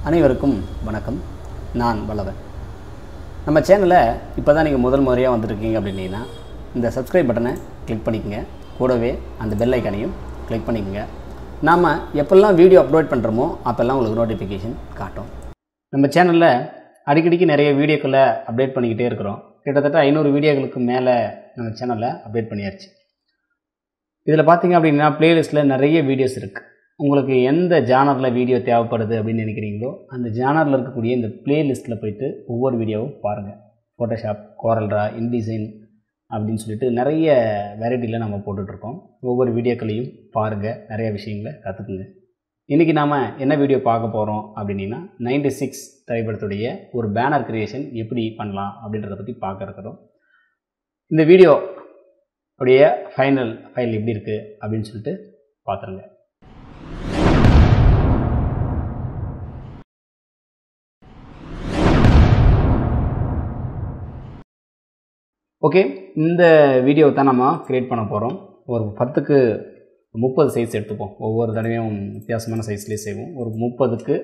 அனைவருக்கும் வணக்கம் நான் வல்லவன் நம்ம சேனலை இப்போ தான் நீங்கள் முதல் முறையாக வந்திருக்கீங்க அப்படின்னீங்கன்னா இந்த சப்ஸ்கிரைப் பட்டனை கிளிக் பண்ணிக்கங்க கூடவே அந்த பெல் ஐக்கானையும் கிளிக் பண்ணிக்கங்க நாம் எப்பெல்லாம் வீடியோ அப்லோட் பண்ணுறோமோ அப்போல்லாம் உங்களுக்கு நோட்டிஃபிகேஷன் காட்டும் நம்ம சேனலில் அடிக்கடிக்கு நிறைய வீடியோக்களை அப்டேட் பண்ணிக்கிட்டே இருக்கிறோம் கிட்டத்தட்ட ஐநூறு வீடியோக்களுக்கு மேலே நம்ம சேனலில் அப்டேட் பண்ணியாச்சு இதில் பார்த்தீங்க அப்படின்னா பிளேலிஸ்ட்டில் நிறைய வீடியோஸ் இருக்குது உங்களுக்கு எந்த ஜானரில் வீடியோ தேவைப்படுது அப்படின்னு நினைக்கிறீங்களோ அந்த ஜானரில் இருக்கக்கூடிய இந்த பிளேலிஸ்ட்டில் போயிட்டு ஒவ்வொரு வீடியோவும் பாருங்கள் ஃபோட்டோஷாப் கோரல்ரா இன்டிசைன் அப்படின்னு சொல்லிட்டு நிறைய வெரைட்டியில் நம்ம போட்டுட்ருக்கோம் ஒவ்வொரு வீடியோக்களையும் பாருங்கள் நிறைய விஷயங்களை கற்றுக்குங்க இன்றைக்கி நாம் என்ன வீடியோ பார்க்க போகிறோம் அப்படின்னா நைன்டி சிக்ஸ் திரைப்படத்துடைய ஒரு பேனர் கிரியேஷன் எப்படி பண்ணலாம் அப்படின்றத பற்றி பார்க்க இருக்கிறோம் இந்த வீடியோ உடைய ஃபைனல் ஃபைல் எப்படி இருக்குது அப்படின்னு சொல்லிட்டு பார்த்துருங்க ஓகே இந்த வீடியோ தான் நம்ம க்ரியேட் பண்ண போகிறோம் ஒரு பத்துக்கு முப்பது சைஸ் எடுத்துப்போம் ஒவ்வொரு தடவையும் வித்தியாசமான சைஸ்லேயே செய்வோம் ஒரு முப்பதுக்கு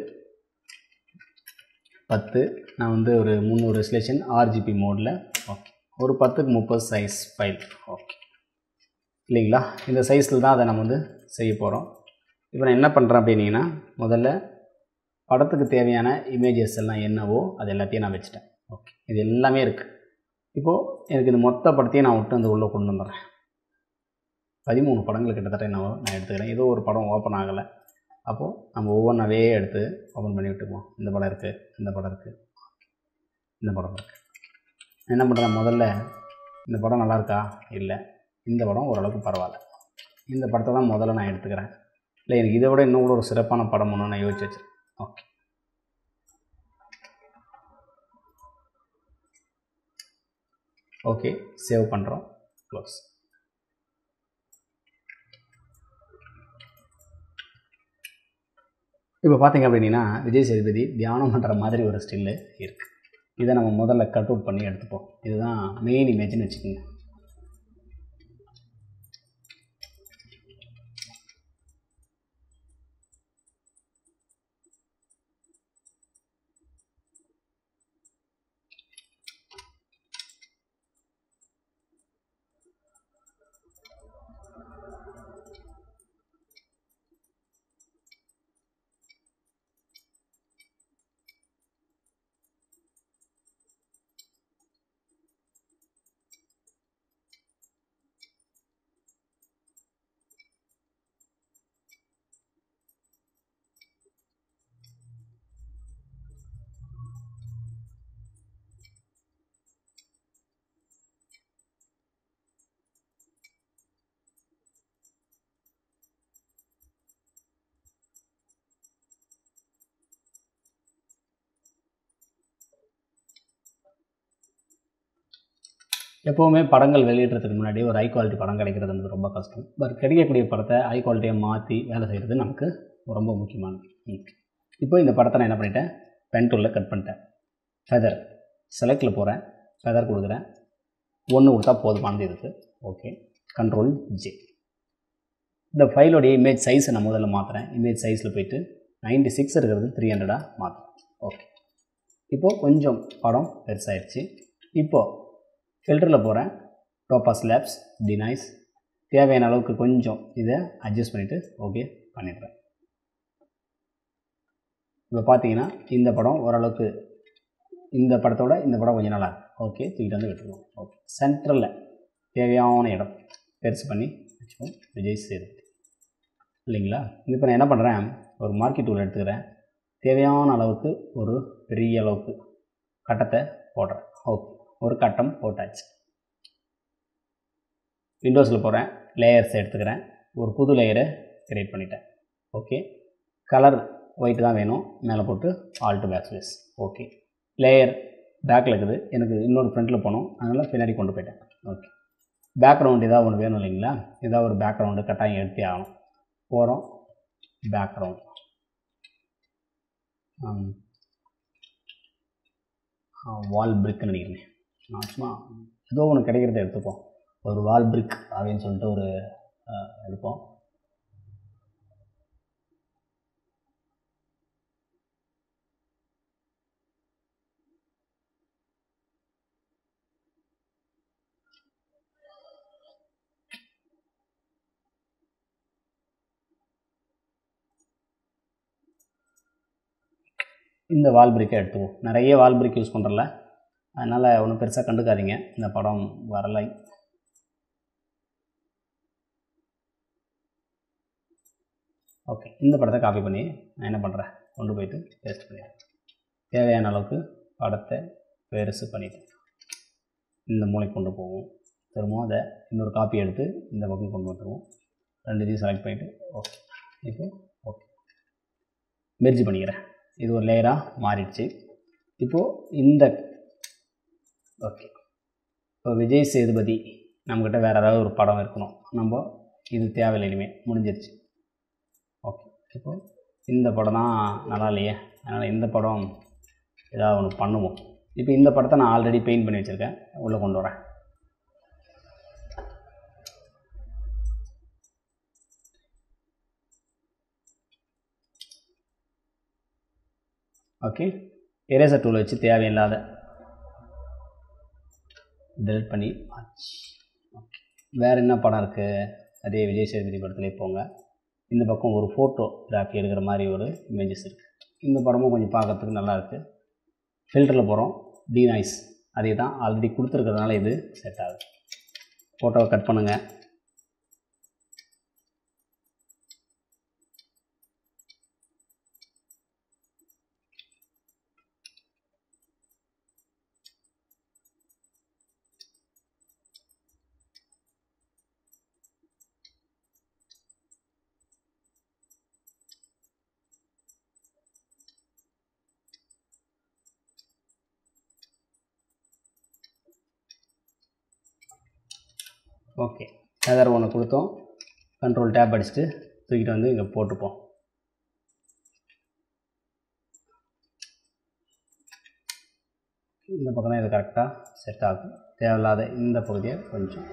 பத்து நான் வந்து ஒரு முந்நூறு ரெசலேஷன் ஆர்ஜிபி மோடில் ஓகே ஒரு பத்துக்கு முப்பது சைஸ் ஃபைல் ஓகே இல்லைங்களா இந்த சைஸில் தான் அதை நம்ம வந்து செய்ய போகிறோம் இப்போ நான் என்ன பண்ணுறேன் அப்படின்னீங்கன்னா முதல்ல படத்துக்கு தேவையான இமேஜஸ் எல்லாம் என்னவோ அது எல்லாத்தையும் நான் வச்சுட்டேன் ஓகே இது எல்லாமே இருக்குது இப்போது எனக்கு இந்த மொத்த படத்தையும் நான் விட்டு அந்த உள்ளே கொண்டு வந்துடுறேன் பதிமூணு படங்கள் கிட்டத்தட்ட என்ன நான் எடுத்துக்கிறேன் ஏதோ ஒரு படம் ஓப்பன் ஆகலை அப்போது நம்ம ஒவ்வொன்றாவே எடுத்து ஓப்பன் பண்ணி விட்டுக்குவோம் இந்த படம் இருக்குது இந்த படம் இருக்குது இந்த படம் இருக்குது என்ன பண்ணுறேன் முதல்ல இந்த படம் நல்லா இருக்கா இல்லை இந்த படம் ஓரளவுக்கு பரவாயில்ல இந்த படத்தை தான் முதல்ல நான் எடுத்துக்கிறேன் இல்லை எனக்கு இதை விட இன்னும் கூட ஒரு சிறப்பான படம் ஒன்று நான் யோசிச்சு வச்சுருக்கேன் ஓகே ஓகே சேவ் பண்ணுறோம் க்ளோஸ் இப்போ பார்த்தீங்க அப்படின்னா விஜய் சேதுபதி தியானம் பண்ணுற மாதிரி ஒரு ஸ்டில்லு இருக்குது இதை நம்ம முதல்ல கட் அவுட் பண்ணி எடுத்துப்போம் இதுதான் மெயின் இமேஜ்னு வச்சுக்கோங்க எப்போவுமே படங்கள் வெளியிடுறதுக்கு முன்னாடி ஒரு ஹை குவாலிட்டி படம் கிடைக்கிறதுன்றது ரொம்ப கஷ்டம் பட் கிடைக்கக்கூடிய படத்தை ஹை குவாலிட்டியாக மாற்றி வேலை செய்கிறது நமக்கு ரொம்ப முக்கியமானது ம். இப்போ இந்த படத்தை நான் என்ன பண்ணிட்டேன் பென் டூலில் கட் பண்ணிட்டேன் ஃபெதர் செலக்டில் போகிறேன் ஃபெதர் கொடுக்குறேன் ஒன்று கொடுத்தா போதுமானது இதுக்கு ஓகே கண்ட்ரோல் ஜே இந்த ஃபைலோடைய இமேஜ் சைஸை நான் முதல்ல மாற்றுறேன் இமேஜ் சைஸில் போயிட்டு நைன்டி சிக்ஸ் இருக்கிறது த்ரீ ஹண்ட்ரடாக மாற்றுறேன் ஓகே இப்போது கொஞ்சம் படம் பெருசாகிடுச்சு இப்போது ஃபில்டரில் போகிறேன் டோப்பா ஸ்லாப்ஸ் டினைஸ் தேவையான அளவுக்கு கொஞ்சம் இதை அட்ஜஸ்ட் பண்ணிவிட்டு ஓகே பண்ணிடுறேன் இப்போ பார்த்தீங்கன்னா இந்த படம் ஓரளவுக்கு இந்த படத்தோட இந்த படம் கொஞ்சம் நல்லா இருக்கு ஓகே தூக்கிட்டு வந்து விட்டுருவோம் ஓகே சென்ட்ரலில் தேவையான இடம் பெருசு பண்ணி வச்சுப்போம் விஜய் சேதுபதி இல்லைங்களா இப்போ நான் என்ன பண்ணுறேன் ஒரு மார்க்கெட் டூல் எடுத்துக்கிறேன் தேவையான அளவுக்கு ஒரு பெரிய அளவுக்கு கட்டத்தை போடுறேன் ஓகே ஒரு கட்டம் போட்டாச்சு விண்டோஸில் போகிறேன் லேயர்ஸ் எடுத்துக்கிறேன் ஒரு புது லேயரை க்ரியேட் பண்ணிட்டேன் ஓகே கலர் ஒயிட் தான் வேணும் மேலே போட்டு alt back space okay layer பேக்கில் இருக்குது எனக்கு இன்னொரு ஃப்ரண்ட்டில் போகணும் அதனால் பின்னாடி கொண்டு போயிட்டேன் ஓகே பேக்ரவுண்ட் ஏதாவது ஒன்று வேணும் இல்லைங்களா ஏதாவது ஒரு பேக்ரவுண்டு கட்டாயம் எடுத்தே ஆகணும் போகிறோம் பேக்ரவுண்ட் வால் பிரிக்குன்னு நினைக்கிறேன் நான் சும்மா ஏதோ ஒன்று கிடைக்கிறத எடுத்துப்போம் ஒரு வால் பிரிக் அப்படின்னு சொல்லிட்டு ஒரு அஹ், எடுப்போம் இந்த வால் பிரிக்கை எடுத்துவோம் நிறைய வால் பிரிக் யூஸ் பண்ணுறல அதனால் ஒன்றும் பெருசாக கண்டுக்காதீங்க இந்த படம் வரலை ஓகே இந்த படத்தை காப்பி பண்ணி நான் என்ன பண்ணுறேன் கொண்டு போயிட்டு பேஸ்ட் பண்ணிடுறேன் தேவையான அளவுக்கு படத்தை பெருசு பண்ணிவிட்டு இந்த மூளைக்கு கொண்டு போவோம் திரும்பவும் அதை இன்னொரு காப்பி எடுத்து இந்த பக்கம் கொண்டு வந்துடுவோம் ரெண்டு இதையும் செலக்ட் பண்ணிவிட்டு ஓகே இப்போ ஓகே மெர்ஜி பண்ணிக்கிறேன் இது ஒரு லேயராக மாறிடுச்சு இப்போது இந்த ஓகே இப்போ விஜய் சேதுபதி நம்மக்கிட்ட வேறு ஏதாவது ஒரு படம் இருக்கணும் நம்ம இது தேவையில்லை இனிமேல் முடிஞ்சிருச்சு ஓகே இப்போ இந்த படம் தான் நல்லா இல்லையே அதனால் இந்த படம் ஏதாவது ஒன்று பண்ணுவோம் இப்போ இந்த படத்தை நான் ஆல்ரெடி பெயிண்ட் பண்ணி வச்சுருக்கேன் உள்ளே கொண்டு வரேன் ஓகே எரேசர் டூலை வச்சு தேவையில்லாத டெலிட் பண்ணி ஆச்சு ஓகே வேறு என்ன படம் இருக்குது அதே விஜய் சேதுபதி படத்துலேயே போங்க இந்த பக்கம் ஒரு ஃபோட்டோகிராஃபி எடுக்கிற மாதிரி ஒரு இமேஜஸ் இருக்குது இந்த படமும் கொஞ்சம் பார்க்கறதுக்கு நல்லா இருக்குது ஃபில்டரில் போகிறோம் டி நாய்ஸ் அதே தான் ஆல்ரெடி கொடுத்துருக்கிறதுனால இது செட் ஆகுது ஃபோட்டோவை கட் பண்ணுங்கள் ஓகே ஃபெதர் ஒன்று கொடுத்தோம் கண்ட்ரோல் டேப் அடிச்சுட்டு தூக்கிட்டு வந்து இங்கே போட்டுப்போம் இந்த பக்கம் தான் இது கரெக்டாக செட் ஆகும் தேவையில்லாத இந்த பகுதியை கொஞ்சம்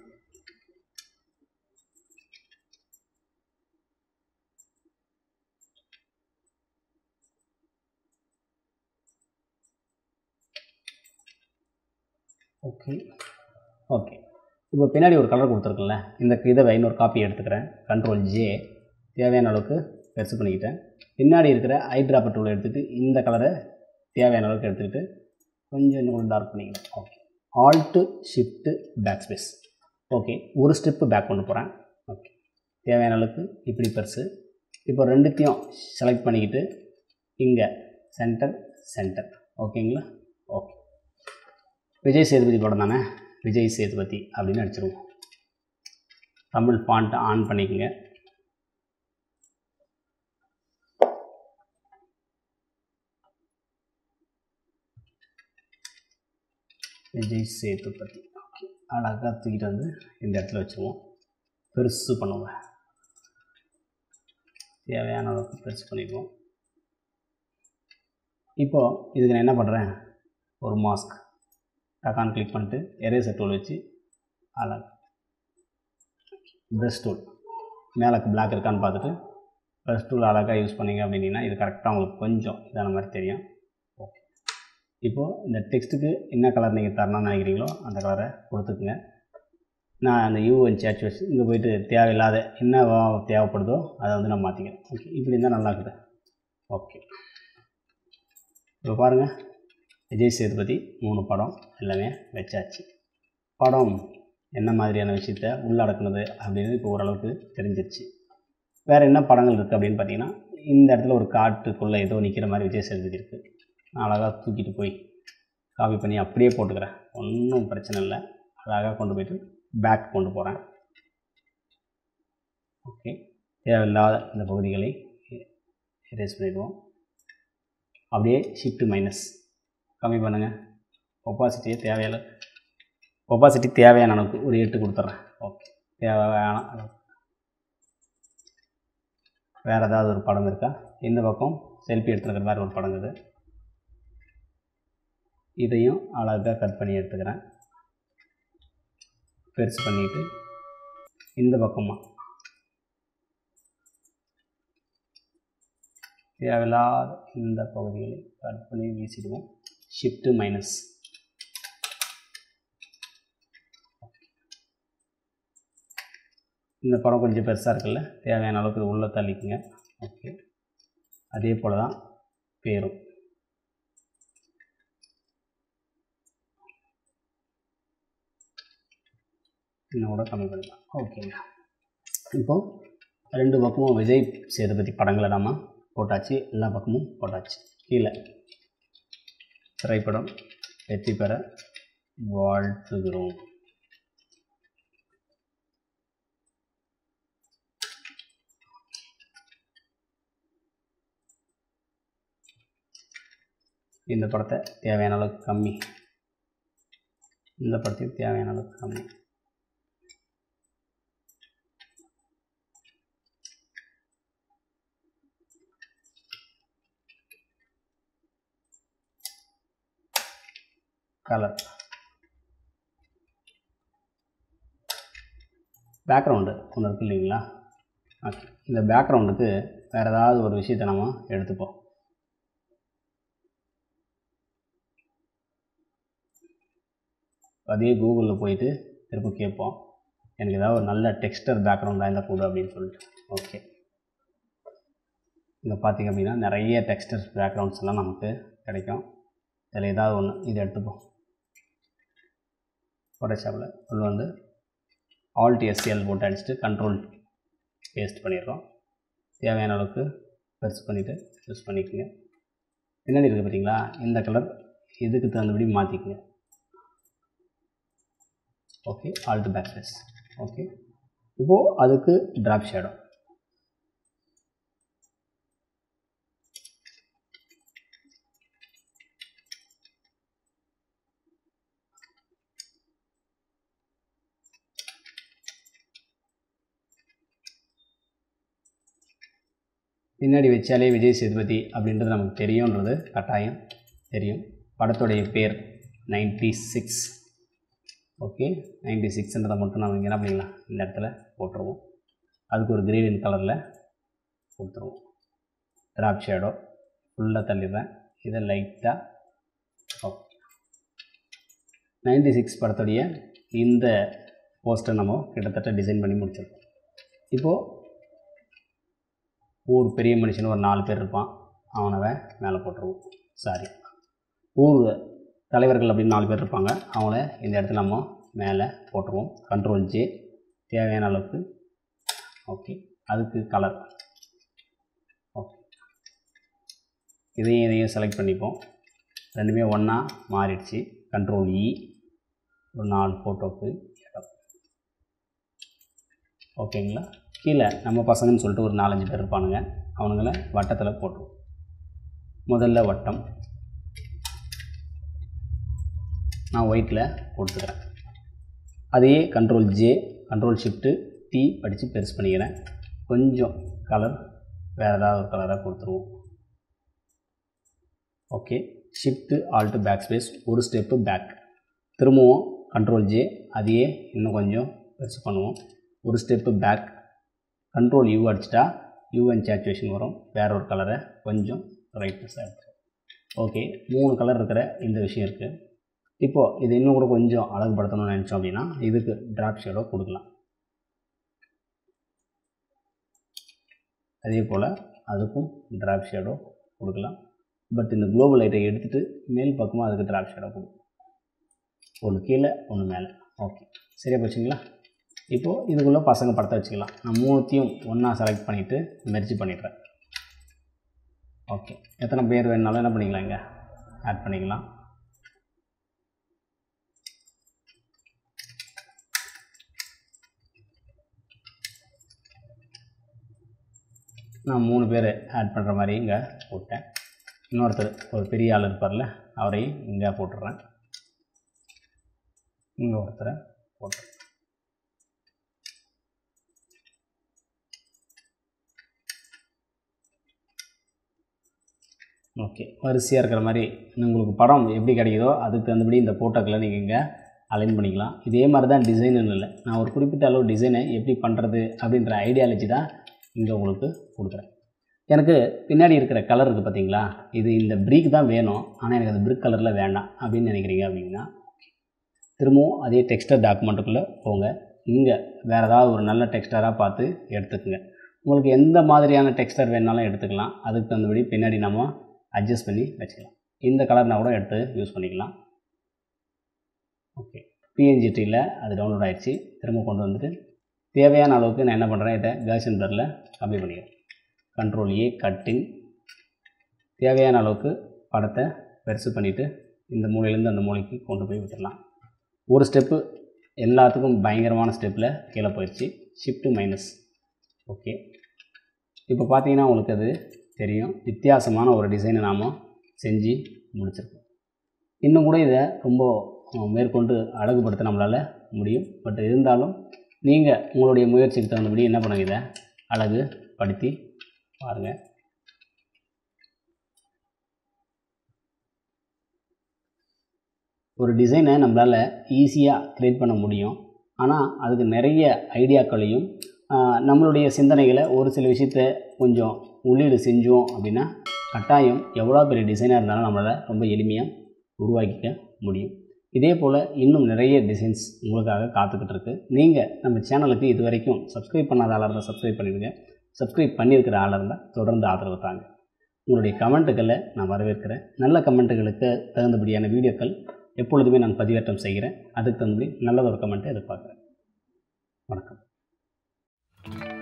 ஓகே ஓகே இப்போ பின்னாடி ஒரு கலர் கொடுத்துருக்குல்ல இந்த இதை இன்னொரு காப்பி எடுத்துக்கிறேன் கண்ட்ரோல் ஜே தேவையான அளவுக்கு பெருசு பண்ணிக்கிட்டேன் பின்னாடி இருக்கிற ஐ ட்ராப்பர் டூலை எடுத்துகிட்டு இந்த கலரை தேவையான அளவுக்கு எடுத்துக்கிட்டு கொஞ்சம் இன்னும் கூட டார்க் பண்ணிக்கலாம் okay alt shift back space okay ஒரு ஸ்டெப்பு பேக் கொண்டு போகிறேன் ஓகே தேவையான அளவுக்கு இப்படி பெருசு இப்போ ரெண்டுத்தையும் செலக்ட் பண்ணிக்கிட்டு இங்கே சென்டர் சென்டர் ஓகேங்களா ஓகே விஜய் சேதுபதி படம் தானே விஜய் சேதுபதி அப்படின்னு அடிச்சிருவோம் தமிழ் ஃபாண்ட்டை ஆன் பண்ணிக்கோங்க விஜய் சேதுபதி ஓகே அழகாக தூக்கிட்டு வந்து இந்த இடத்துல வச்சுருவோம் பெருசு பண்ணுவேன் தேவையான அளவுக்கு பெருசு பண்ணிக்குவோம் இப்போது இதுக்கு நான் என்ன பண்ணுறேன் ஒரு மாஸ்க் டக்கான் கிளிக் பண்ணிட்டு எரேசர் டூல் வச்சு அழகு ப்ரஷ் டூல் மேலே பிளாக் இருக்கான்னு பார்த்துட்டு ப்ரஷ் டூல் அழகாக யூஸ் பண்ணிங்க அப்படின்னா இது கரெக்டாக உங்களுக்கு கொஞ்சம் இதான மாதிரி தெரியும் ஓகே இப்போது இந்த டெக்ஸ்ட்டுக்கு என்ன கலர் நீங்கள் தரணும்னு நினைக்கிறீங்களோ அந்த கலரை கொடுத்துக்குங்க நான் அந்த யூஎன் சேச் வச்சு இங்கே போயிட்டு தேவையில்லாத என்ன வா- தேவைப்படுதோ அதை வந்து நான் மாற்றிக்கிறேன் ஓகே இப்படி இருந்தால் நல்லா இருக்குது ஓகே இப்போ பாருங்கள் விஜய் சேதுபதி மூணு படம் எல்லாமே வச்சாச்சு படம் என்ன மாதிரியான விஷயத்த உள்ளடக்குனது அப்படின்னு இப்போ ஓரளவுக்கு தெரிஞ்சிருச்சு வேறு என்ன படங்கள் இருக்குது அப்படின்னு பார்த்தீங்கன்னா இந்த இடத்துல ஒரு காட்டுக்குள்ளே ஏதோ நிற்கிற மாதிரி விஜய் சேதுபதி இருக்குது நான் அழகாக தூக்கிட்டு போய் காப்பி பண்ணி அப்படியே போட்டுக்கிறேன் ஒன்றும் பிரச்சனை இல்லை அழகாக கொண்டு போயிட்டு பேக் கொண்டு போகிறேன் ஓகே தேவையில்லாத இந்த பகுதிகளை எரேஸ் பண்ணிடுவோம் அப்படியே ஷிஃப்ட் மைனஸ் கம்மி பண்ணுங்கள் ஒப்பாசிட்டியே தேவையில்லை ஒப்பாசிட்டி தேவையான அளவுக்கு ஒரு எட்டு கொடுத்துட்றேன் ஓகே தேவையான அளவு வேறு ஏதாவது ஒரு படம் இருக்கா இந்த பக்கம் செல்ஃபி எடுத்துருக்கிற மாதிரி ஒரு படம் இருக்குது இதையும் அழகாக கட் பண்ணி எடுத்துக்கிறேன் பெருசு பண்ணிட்டு இந்த பக்கமாக தேவையில்லாத இந்த பகுதிகளை கட் பண்ணி வீசிடுவோம் ஷிஃப்ட்டு மைனஸ் இந்த படம் கொஞ்சம் பெருசாக இருக்குல்ல தேவையான அளவுக்கு இது உள்ளே தள்ளிக்குங்க ஓகே அதே போல் தான் பேரும் இன்னும் கூட கம்மி பண்ணிக்கலாம் ஓகேங்க இப்போது ரெண்டு பக்கமும் விஜய் சேதுபதி படங்களை நம்ம போட்டாச்சு எல்லா பக்கமும் போட்டாச்சு கீழே திரைப்படம் வெற்றி பெற வாழ்த்துகிறோம் இந்த படத்தை தேவையான அளவுக்கு கம்மி இந்த படத்தையும் தேவையான அளவுக்கு கம்மி கலர் பேக்ரவுண்டு ஒன்று இருக்கு இல்லைங்களா ஓகே இந்த பேக்ரவுண்டுக்கு வேறு ஏதாவது ஒரு விஷயத்தை நம்ம எடுத்துப்போம் அதே கூகுளில் போயிட்டு திரும்ப கேட்போம் எனக்கு ஏதாவது ஒரு நல்ல டெக்ஸ்டர் பேக்ரவுண்டாக இருந்தால் கொடு அப்படின்னு சொல்லிட்டு ஓகே இங்கே பார்த்திங்க அப்படின்னா நிறைய டெக்ஸ்டர் பேக்ரவுண்ட்ஸ் எல்லாம் நமக்கு கிடைக்கும் இதில் ஏதாவது ஒன்று இதை எடுத்துப்போம் ஃபோட்டோஷாப்பில் உள்ள வந்து ஆல்ட் எஸ்சிஎல் போட்டு அடிச்சுட்டு கண்ட்ரோல் பேஸ்ட் பண்ணிடுறோம் தேவையான அளவுக்கு பெருசு பண்ணிவிட்டு யூஸ் பண்ணிக்கோங்க பின்னாடி இருக்குது பார்த்தீங்களா இந்த கலர் இதுக்கு தகுந்தபடி மாற்றிக்கோங்க okay alt back space okay இப்போது அதுக்கு ட்ராப் ஷேடோ பின்னாடி வச்சாலே விஜய் சேதுபதி அப்படின்றது நமக்கு தெரியுன்றது கட்டாயம் தெரியும் படத்துடைய பேர் நைன்டி சிக்ஸ் ஓகே நைன்டி சிக்ஸ்ன்றதை மட்டும் நம்ம இங்கே என்ன பண்ணிக்கலாம் இந்த இடத்துல போட்டுருவோம் அதுக்கு ஒரு கிரீன் கலரில் கொடுத்துருவோம் ட்ராப் ஷேடோ ஃபுல்லாக தள்ளிடுறேன் இதை லைட்டாக ஓகே நைன்டி சிக்ஸ் படத்துடைய இந்த போஸ்டர் நம்ம கிட்டத்தட்ட டிசைன் பண்ணி முடிச்சிருக்கோம் இப்போது ஊர் பெரிய மனுஷன் ஒரு நாலு பேர் இருப்பான் அவனவை மேலே போட்டுருவோம் சாரி ஊர் தலைவர்கள் அப்படின்னு நாலு பேர் இருப்பாங்க அவங்கள இந்த இடத்துல நம்ம மேலே போட்டுருவோம் கண்ட்ரோல் ஜே தேவையான அளவுக்கு ஓகே அதுக்கு கலர் ஓகே இதையும் இதையும் செலக்ட் பண்ணிப்போம் ரெண்டுமே ஒன்றா மாறிடுச்சு கண்ட்ரோல் இ ஒரு நாலு ஃபோட்டோக்கு இடம் ஓகேங்களா கீழே நம்ம பசங்கன்னு சொல்லிட்டு ஒரு நாலஞ்சு பேர் இருப்பானுங்க அவனுங்கள வட்டத்தில் போட்டுருவோம் முதல்ல வட்டம் நான் ஒயிட்டில் கொடுத்துக்கிறேன் அதையே control J control shift T படித்து பெருசு பண்ணிக்கிறேன் கொஞ்சம் கலர் வேறு ஏதாவது ஒரு கலராக கொடுத்துருவோம் okay shift alt back space ஒரு ஸ்டெப்பு பேக் திரும்பவும் கண்ட்ரோல் ஜே அதையே இன்னும் கொஞ்சம் பெருசு பண்ணுவோம் ஒரு ஸ்டெப்பு பேக் கண்ட்ரோல் யூ அடிச்சிட்டா யூ அண்ட் சேச்சுவேஷன் வரும் வேற ஒரு கலரை கொஞ்சம் ரைட்னஸாக எடுத்து ஓகே மூணு கலர் இருக்கிற இந்த விஷயம் இருக்குது இப்போது இது இன்னும் கூட கொஞ்சம் அழகுபடுத்தணும்னு நினச்சோம் அப்படின்னா இதுக்கு ட்ராப் ஷேடோ கொடுக்கலாம் அதே போல் அதுக்கும் ட்ராப் ஷேடோ கொடுக்கலாம் பட் இந்த குளோபல் லைட்டை எடுத்துகிட்டு மேல் பக்கமாக அதுக்கு ட்ராப் ஷேடோ கொடுக்கும் ஒன்று கீழே ஒன்று மேலே ஓகே சரியா போச்சுங்களா இப்போது இதுக்குள்ளே பசங்க படத்தை வச்சுக்கலாம் நான் மூணுத்தையும் ஒன்றா செலக்ட் பண்ணிவிட்டு மெர்ஜி பண்ணிடுறேன் ஓகே எத்தனை பேர் வேணுனாலும் என்ன பண்ணிக்கலாம் இங்கே ஆட் பண்ணிக்கலாம் நான் மூணு பேர் ஆட் பண்ணுற மாதிரி இங்கே போட்டேன் இன்னொருத்தர் ஒரு பெரிய ஆள் இருப்பார்ல அவரையும் இங்கே போட்டுடுறேன் இங்கே ஒருத்தரை போட்டுறேன் ஓகே வரிசையாக இருக்கிற மாதிரி உங்களுக்கு படம் எப்படி கிடைக்குதோ அதுக்கு தகுந்தபடி இந்த ஃபோட்டோக்களை நீங்கள் இங்கே அலைன் பண்ணிக்கலாம் இதே மாதிரி தான் டிசைனுன்னு இல்லை நான் ஒரு குறிப்பிட்ட அளவு டிசைனை எப்படி பண்ணுறது அப்படின்ற ஐடியாலஜி தான் இங்கே உங்களுக்கு கொடுக்குறேன் எனக்கு பின்னாடி இருக்கிற கலர் இருக்குது பார்த்தீங்களா இது இந்த ப்ரீக் தான் வேணும் ஆனால் எனக்கு அது பிரிக் கலரில் வேண்டாம் அப்படின்னு நினைக்கிறீங்க அப்படின்னா திரும்பவும் அதே டெக்ஸ்டர் டாக்குமெண்ட்டுக்குள்ளே போங்க இங்கே வேறு ஏதாவது ஒரு நல்ல டெக்ஸ்டராக பார்த்து எடுத்துக்கோங்க உங்களுக்கு எந்த மாதிரியான டெக்ஸ்டர் வேணாலும் எடுத்துக்கலாம் அதுக்கு தகுந்தபடி பின்னாடி நம்ம அட்ஜஸ்ட் பண்ணி வச்சுக்கலாம் இந்த கலர்னா கூட எடுத்து யூஸ் பண்ணிக்கலாம் ஓகே பிஎன்ஜி ட்ரீயில் அது டவுன்லோட் ஆயிடுச்சு திரும்ப கொண்டு வந்துட்டு தேவையான அளவுக்கு நான் என்ன பண்ணுறேன் இதை கேஷன் பிளரில் கம்மி பண்ணிக்கிறேன் கண்ட்ரோல் ஏ கட்டிங் தேவையான அளவுக்கு படத்தை பெருசு பண்ணிவிட்டு இந்த மூலையிலேருந்து அந்த மூலைக்கு கொண்டு போய் விட்டுடலாம் ஒரு ஸ்டெப்பு எல்லாத்துக்கும் பயங்கரமான ஸ்டெப்பில் கீழே போயிடுச்சு ஷிஃப்ட்டு மைனஸ் ஓகே இப்போ பார்த்தீங்கன்னா உங்களுக்கு அது தெரியும் வித்தியாசமான ஒரு டிசைனை நாம் செஞ்சு முடிச்சிருக்கோம் இன்னும் கூட இதை ரொம்ப அஹ், மேற்கொண்டு அழகுபடுத்த நம்மளால் முடியும் பட் இருந்தாலும் நீங்கள் உங்களுடைய முயற்சிக்கு தகுந்தபடி என்ன பண்ணுங்க இதை அழகு படுத்தி பாருங்கள் ஒரு டிசைனை நம்மளால் ஈஸியாக க்ரியேட் பண்ண முடியும் ஆனால் அதுக்கு நிறைய ஐடியாக்களையும் ஆஹ், நம்மளுடைய சிந்தனைகளை ஒரு சில விஷயத்த கொஞ்சம் உள்ளீடு செஞ்சோம் அப்படின்னா கட்டாயம் எவ்வளோ பெரிய டிசைனாக இருந்தாலும் நம்மளால் ரொம்ப எளிமையாக உருவாக்கிக்க முடியும் இதே போல் இன்னும் நிறைய டிசைன்ஸ் உங்களுக்காக காத்துக்கிட்டு இருக்கு நீங்கள் நம்ம சேனலுக்கு இது வரைக்கும் சப்ஸ்கிரைப் பண்ணாத ஆளாக இருந்தால் சப்ஸ்கிரைப் பண்ணிடுங்க சப்ஸ்கிரைப் பண்ணியிருக்கிற ஆளாக இருந்தால் தொடர்ந்து ஆதரவு தாங்க உங்களுடைய கமெண்ட்டுகளை நான் வரவேற்கிறேன் நல்ல கமெண்ட்டுகளுக்கு தகுந்தபடியான வீடியோக்கள் எப்பொழுதுமே நான் பதிவேற்றம் செய்கிறேன் அதுக்கு தகுந்தபடி நல்ல ஒரு கமெண்ட்டை எதிர்பார்க்குறேன் வணக்கம்